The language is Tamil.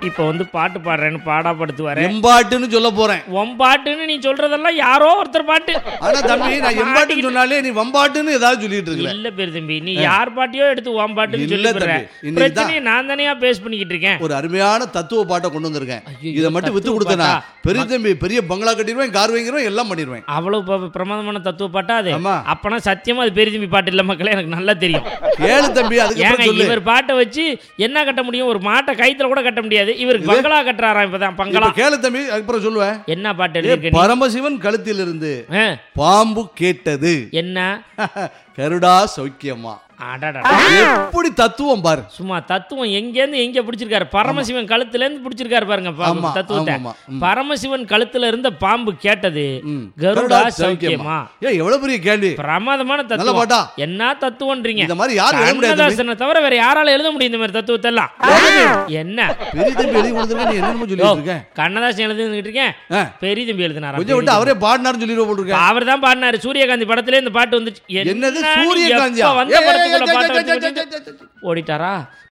இப்போ வந்து பாட்டு பாடுறேன்னு பாடாப்படுத்துவாரு எம்பாட்டுன்னு சொல்ல போறேன் உன் பாட்டுன்னு நீ சொல்றதெல்லாம் யாரோ ஒருத்தர் பாட்டு ஆனா தம்பி நான் எம்பாட்டுன்னு சொன்னாலே நீ வம்பாட்டுன்னு ஏதாவது சொல்லிட்டு இருக்கிற இல்ல பேர் தம்பி நீ யார் பாட்டியோ எடுத்து உன் பாட்டுன்னு இல்ல சொல்லி போடுற தம்பி, இன்னைக்கு பிரச்சனையை நான் தானேயா பேஸ் பண்ணிக்கிட்டு இருக்கேன் ஒரு அருமையான தத்துவ பாட்டை கொண்டு வந்திருக்கேன் ஐயையோ, இதை மட்டும் வித்து தத்துவ கொடுத்தனா பாட்டா? பெரிய தம்பி பெரிய பங்களா கட்டிடுவேன் கார் வாங்கிடுவேன் எல்லாம் பண்ணிடுவேன் அவ்வளவு ப- பிரமாதமான தத்துவ பாட்டா அது ஆமா. அப்பனா சத்தியமா அது பெரிய தம்பி பாட்டு இல்ல மக்களே எனக்கு நல்லா தெரியும் கேளு தம்பி அதுக்கு ஏங்க அப்புறம் சொல்லு இவர் பாட்டை வச்சு என்ன கட்ட முடியும் ஒரு மாட்டை கைத்துல கூட கட்ட முடியாது இவருக்கு பங்களா கட்டுறாராம் இப்பதான் பங்களா இப்ப கேளு தம்பி அதுக்கப்புறம் சொல்லுவேன் என்ன பாட்டு எழுதிருக்க நீ? பரமசிவன் கழுத்திலிருந்து ஆ, பாம்பு கேட்டது என்ன கருடா சௌக்கியமா அடடா. எப்படி தத்துவம் பாரு சும்மா தத்துவம் எங்கேருந்து எங்க பிடிச்சிருக்காரு பரமசிவன் கழுத்துல இருந்து பிடிச்சிருக்காரு பாருங்க பா- ஆமா, தத்துவத்தை ஆமா, ஆமா. பரமசிவன் கழுத்துல இருந்த பாம்பு கேட்டது ம். கருடா சௌக்கியமா ஏன் எவ்வளவு பெரிய கேள்வி பிரமாதமான நல்ல தத்துவம் பாட்டா என்ன தத்துவம்ன்றீங்க இந்த மாதிரி யாரும் எழுத முடியாது தம்பி. கண்ணதாசனை தவிர வேற யாரால எழுத முடியும் இந்த மாதிரி தத்துவத்தை எல்லாம் என்ன பெரிய தம்பி எழுதி கொடுத்துருக்க நீ என்னன்னு யோ, சொல்லிட்டு இருக்கேன் கண்ணதாசன் எழுதிட்டு இருக்கேன் ஆ. பெரிய தம்பி எழுதினாரா கொஞ்சம் விட்டு அவரே பாடினாருன்னு சொல்லிடுவோம் போட்டுருக்கேன் அவர் தான் பாடினாரு சூரியகாந்தி படத்துல இந்த பாட்டு வந்துச்சு என்னது என்ன நீ சூரியகாந்தியா எப்ப வந்த ஏய், ஏய், படத்துக்குள்ள ஏய், பாட்டை ஏய், வச்சு ஏய், வச்சுட்டு ஏய், ஏய், ஏய். ஓடிட்டாரா